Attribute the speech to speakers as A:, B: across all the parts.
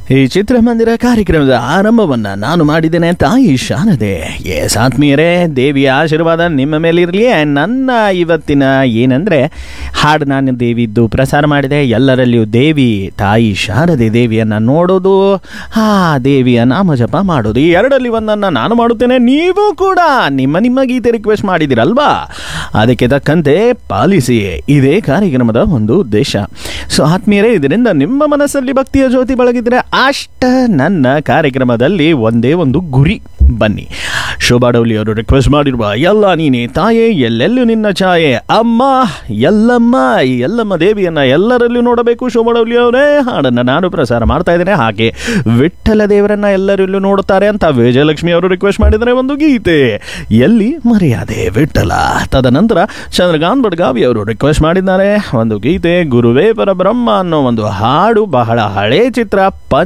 A: ಈ ಚಿತ್ರಮಂದಿರ ಕಾರ್ಯಕ್ರಮದ ಆರಂಭವನ್ನ ನಾನು ಮಾಡಿದ್ದೇನೆ ತಾಯಿ ಶಾರದೆ ಎಸ್ ಆತ್ಮೀಯರೇ ದೇವಿಯ ಆಶೀರ್ವಾದ ನಿಮ್ಮ ಮೇಲಿರಲಿ ನನ್ನ ಇವತ್ತಿನ ಏನಂದ್ರೆ ಹಾಡು ನಾನು ದೇವಿದ್ದು ಪ್ರಸಾರ ಮಾಡಿದೆ ಎಲ್ಲರಲ್ಲಿಯೂ ದೇವಿ ತಾಯಿ ಶಾರದೆ ದೇವಿಯನ್ನ ನೋಡೋದು ಆ ದೇವಿಯ ನಾಮ ಜಪ ಮಾಡೋದು ಈ ಎರಡರಲ್ಲಿ ಒಂದನ್ನು ನಾನು ಮಾಡುತ್ತೇನೆ ನೀವು ಕೂಡ ನಿಮ್ಮ ನಿಮ್ಮ ಗೀತೆ ರಿಕ್ವೆಸ್ಟ್ ಮಾಡಿದಿರಲ್ವಾ ಅದಕ್ಕೆ ತಕ್ಕಂತೆ ಪಾಲಿಸಿ ಇದೇ ಕಾರ್ಯಕ್ರಮದ ಒಂದು ಉದ್ದೇಶ ಸೊ ಆತ್ಮೀಯರೇ ಇದರಿಂದ ನಿಮ್ಮ ಮನಸ್ಸಲ್ಲಿ ಭಕ್ತಿಯ ಜ್ಯೋತಿ ಬೆಳಗಿದ್ರೆ ಅಷ್ಟ ನನ್ನ ಕಾರ್ಯಕ್ರಮದಲ್ಲಿ ಒಂದೇ ಒಂದು ಗುರಿ ಬನ್ನಿ ಶೋಭಾ ಡೌಲಿ ಅವರು ರಿಕ್ವೆಸ್ಟ್ ಮಾಡಿರುವ ಎಲ್ಲ ನೀನೆ ತಾಯೇ ಎಲ್ಲೆಲ್ಲೂ ನಿನ್ನ ಛಾಯೆ ಅಮ್ಮ ಎಲ್ಲಮ್ಮ ಈ ಎಲ್ಲಮ್ಮ ದೇವಿಯನ್ನ ಎಲ್ಲರಲ್ಲೂ ನೋಡಬೇಕು ಶೋಭಾ ಡೌಲಿ ಅವರೇ ಹಾಡನ್ನ ನಾನು ಪ್ರಸಾರ ಮಾಡ್ತಾ ಇದ್ದೇನೆ ಹಾಗೆ ವಿಠ್ಠಲ ದೇವರನ್ನ ಎಲ್ಲರಲ್ಲೂ ನೋಡುತ್ತಾರೆ ಅಂತ ವಿಜಯಲಕ್ಷ್ಮಿ ಅವರು ರಿಕ್ವೆಸ್ಟ್ ಮಾಡಿದರೆ ಒಂದು ಗೀತೆ ಎಲ್ಲಿ ಮರ್ಯಾದೆ ವಿಠ್ಠಲ ತದನಂತರ ಚಂದ್ರಕಾಂತ್ ಬಡ್ಗಾವಿ ಅವರು ರಿಕ್ವೆಸ್ಟ್ ಮಾಡಿದ್ದಾರೆ ಒಂದು ಗೀತೆ ಗುರುವೇ ಪರಬ್ರಹ್ಮ ಅನ್ನೋ ಒಂದು ಹಾಡು ಬಹಳ ಹಳೆ ಚಿತ್ರ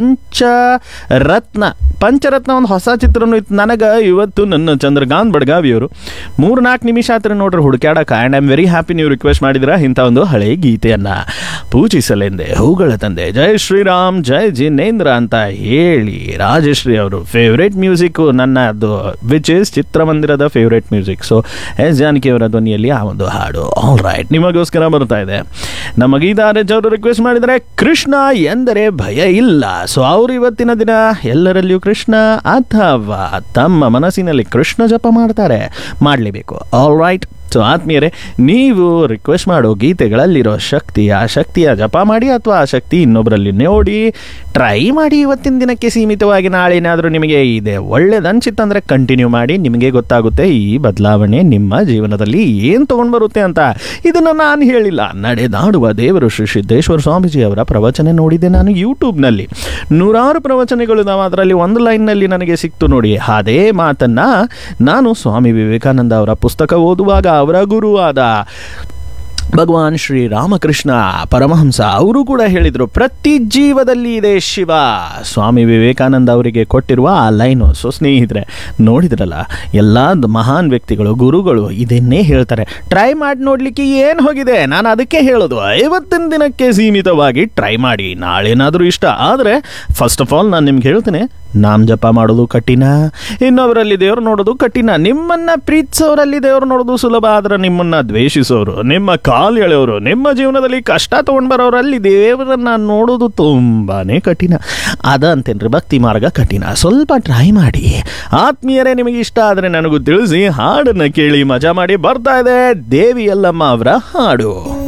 A: ಪಂಚರತ್ನ ಪಂಚರತ್ನ ಒಂದು ಹೊಸ ಚಿತ್ರನೂ ಇತ್ತು ನನಗೆ ಇವತ್ತು ನನ್ನ ಚಂದ್ರಕಾಂತ್ ಬಡ್ಗಾವಿಯವರು ಮೂರು ನಾಲ್ಕು ನಿಮಿಷ ಆತ್ರ ನೋಡ್ರಿ ಹುಡುಕ್ಯಾಡಕ್ಕೆ and I am very happy ನೀವು ರಿಕ್ವೆಸ್ಟ್ ಮಾಡಿದ್ರ ಇಂಥ ಒಂದು ಹಳೆ ಗೀತೆಯನ್ನು ಪೂಜಿಸಲೆಂದೆ ಹೂಗಳ ತಂದೆ ಜೈ ಶ್ರೀರಾಮ್ ಜೈ ಜಿನೇಂದ್ರ ಅಂತ ಹೇಳಿ ರಾಜಶ್ರೀ ಅವರು ಫೇವ್ರೇಟ್ ಮ್ಯೂಸಿಕ್ ನನ್ನ ಅದು ವಿಚ್ ಇಸ್ ಚಿತ್ರಮಂದಿರದ favourite music so S Janaki ಅವರ ಧ್ವನಿಯಲ್ಲಿ ಆ ಒಂದು ಹಾಡು ಆಲ್ ರೈಟ್ ನಿಮಗೋಸ್ಕರ ಬರ್ತಾ ಇದೆ ನಮ್ಮ ಗೀತಾ ಆರ್ಯಜ್ ಅವರು ರಿಕ್ವೆಸ್ಟ್ ಮಾಡಿದರೆ ಕೃಷ್ಣ ಎಂದರೆ ಭಯ ಇಲ್ಲ ಸೊ ಅವರು ಇವತ್ತಿನ ದಿನ ಎಲ್ಲರಲ್ಲಿಯೂ ಕೃಷ್ಣ ಅಥವಾ ತಮ್ಮ ಮನಸ್ಸಿನಲ್ಲಿ ಕೃಷ್ಣ ಜಪ ಮಾಡ್ತಾರೆ ಮಾಡಲೇಬೇಕು ಆಲ್ ರೈಟ್ ಸೊ ಆತ್ಮೀಯರೇ ನೀವು ರಿಕ್ವೆಸ್ಟ್ ಮಾಡೋ ಗೀತೆಗಳಲ್ಲಿರೋ ಶಕ್ತಿ ಆ ಶಕ್ತಿಯ ಜಪ ಮಾಡಿ ಅಥವಾ ಆ ಶಕ್ತಿ ಇನ್ನೊಬ್ಬರಲ್ಲಿ ನೋಡಿ ಟ್ರೈ ಮಾಡಿ ಇವತ್ತಿನ ದಿನಕ್ಕೆ ಸೀಮಿತವಾಗಿ ನಾಳೆ ಏನಾದರೂ ನಿಮಗೆ ಇದೆ ಒಳ್ಳೇದು ಅನ್ಸಿತ್ತಂದರೆ ಕಂಟಿನ್ಯೂ ಮಾಡಿ ನಿಮಗೆ ಗೊತ್ತಾಗುತ್ತೆ ಈ ಬದಲಾವಣೆ ನಿಮ್ಮ ಜೀವನದಲ್ಲಿ ಏನು ತೊಗೊಂಡು ಬರುತ್ತೆ ಅಂತ ಇದನ್ನು ನಾನು ಹೇಳಿಲ್ಲ ನಡೆದಾಡುವ ದೇವರು ಶ್ರೀ ಸಿದ್ದೇಶ್ವರ ಸ್ವಾಮೀಜಿ ಅವರ ಪ್ರವಚನ ನೋಡಿದ್ದೆ ನಾನು ಯೂಟ್ಯೂಬ್ನಲ್ಲಿ ನೂರಾರು ಪ್ರವಚನಗಳು ನಾವು ಅದರಲ್ಲಿ ಒಂದು ಲೈನ್ನಲ್ಲಿ ನನಗೆ ಸಿಕ್ತು ನೋಡಿ ಅದೇ ಮಾತನ್ನು ನಾನು ಸ್ವಾಮಿ ವಿವೇಕಾನಂದ ಅವರ ಪುಸ್ತಕ ಓದುವಾಗ ಅವರ ಗುರುವಾದ ಭಗವಾನ್ ಶ್ರೀ ರಾಮಕೃಷ್ಣ ಪರಮಹಂಸ ಅವರು ಕೂಡ ಹೇಳಿದರು ಪ್ರತಿ ಜೀವದಲ್ಲಿ ಇದೆ ಶಿವ ಸ್ವಾಮಿ ವಿವೇಕಾನಂದ ಅವರಿಗೆ ಕೊಟ್ಟಿರುವ ಆ ಲೈನು ಸೊ ಸ್ನೇಹಿತರೆ ನೋಡಿದ್ರಲ್ಲ ಎಲ್ಲ ಮಹಾನ್ ವ್ಯಕ್ತಿಗಳು ಗುರುಗಳು ಇದನ್ನೇ ಹೇಳ್ತಾರೆ ಟ್ರೈ ಮಾಡಿ ನೋಡಲಿಕ್ಕೆ ಏನು ಹೋಗಿದೆ ನಾನು ಅದಕ್ಕೆ ಹೇಳೋದು ಐವತ್ತಿನ ದಿನಕ್ಕೆ ಸೀಮಿತವಾಗಿ ಟ್ರೈ ಮಾಡಿ ನಾಳೇನಾದರೂ ಇಷ್ಟ ಆದರೆ ಫಸ್ಟ್ ಆಫ್ ಆಲ್ ನಾನು ನಿಮ್ಗೆ ಹೇಳ್ತೇನೆ ನಾಮ್ ಜಪ ಮಾಡೋದು ಕಠಿಣ ಇನ್ನೊಬ್ಬರಲ್ಲಿ ದೇವ್ರು ನೋಡೋದು ಕಠಿಣ ನಿಮ್ಮನ್ನ ಪ್ರೀತಿಸೋರಲ್ಲಿ ದೇವ್ರು ನೋಡೋದು ಸುಲಭ ಆದ್ರೆ ನಿಮ್ಮನ್ನ ದ್ವೇಷಿಸೋರು ನಿಮ್ಮ ಕಾಲು ಎಳೆಯೋರು ನಿಮ್ಮ ಜೀವನದಲ್ಲಿ ಕಷ್ಟ ತಗೊಂಡು ಬರೋರಲ್ಲಿ ದೇವರನ್ನ ನೋಡೋದು ತುಂಬಾನೇ ಕಠಿಣ ಅದ ಅಂತೇನ್ರಿ ಭಕ್ತಿ ಮಾರ್ಗ ಕಠಿಣ ಸ್ವಲ್ಪ ಟ್ರೈ ಮಾಡಿ ಆತ್ಮೀಯರೇ ನಿಮಗೆ ಇಷ್ಟ ಆದರೆ ನನಗೂ ತಿಳಿಸಿ ಹಾಡನ್ನ ಕೇಳಿ ಮಜಾ ಮಾಡಿ ಬರ್ತಾ ಇದೆ ದೇವಿ ಯಲ್ಲಮ್ಮ ಅವರ ಹಾಡು